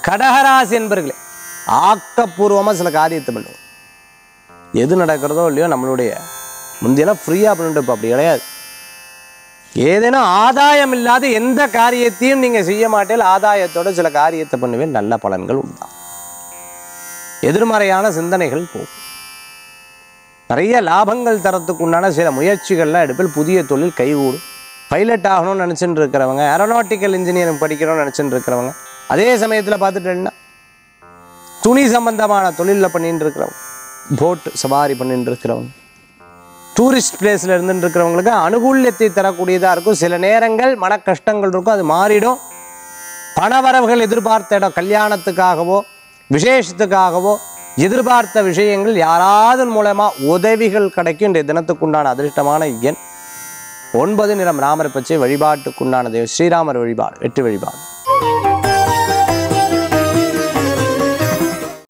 கடகராசி என்பர்களே ஆக்கப்பூர்வமாக சில காரியத்தை பண்ணுவோம் எது நடக்கிறதோ இல்லையோ நம்மளுடைய முந்தியெல்லாம் ஃப்ரீயாக பண்ணிட்டு இப்போ அப்படி கிடையாது ஏதேனும் ஆதாயம் இல்லாத எந்த காரியத்தையும் நீங்கள் செய்ய மாட்டேன் ஆதாயத்தோட சில காரியத்தை பண்ணுவேன் நல்ல பலன்கள் உண்டாம் எதிர்மறையான சிந்தனைகள் போகும் நிறைய லாபங்கள் தரத்துக்கு உண்டான சில முயற்சிகள்லாம் எடுப்பில் புதிய தொழில் கைகூடும் பைலட் ஆகணும்னு நினச்சிட்டு இருக்கிறவங்க ஏரோநாட்டிக்கல் இன்ஜினியரிங் படிக்கணும்னு நினச்சிட்டு இருக்கிறவங்க அதே சமயத்தில் பார்த்துட்டேன்னா துணி சம்பந்தமான தொழிலில் பண்ணிட்டு இருக்கிறவங்க போட் சவாரி பண்ணிட்டு இருக்கிறவங்க டூரிஸ்ட் பிளேஸில் இருந்துட்டு இருக்கிறவங்களுக்கு அனுகூல்யத்தை தரக்கூடியதாக இருக்கும் சில நேரங்கள் மன கஷ்டங்கள் இருக்கும் அது மாறிடும் பணவரவுகள் எதிர்பார்த்த இடம் கல்யாணத்துக்காகவோ விசேஷத்துக்காகவோ எதிர்பார்த்த விஷயங்கள் யாராவது மூலமா உதவிகள் கிடைக்கும் இன்றைய தினத்துக்குண்டான அதிர்ஷ்டமான எண் ஒன்பது நிறம் ராமர் பச்சை வழிபாட்டுக்குண்டான தெய்வம் ஸ்ரீராமர் வழிபாடு வெற்றி வழிபாடு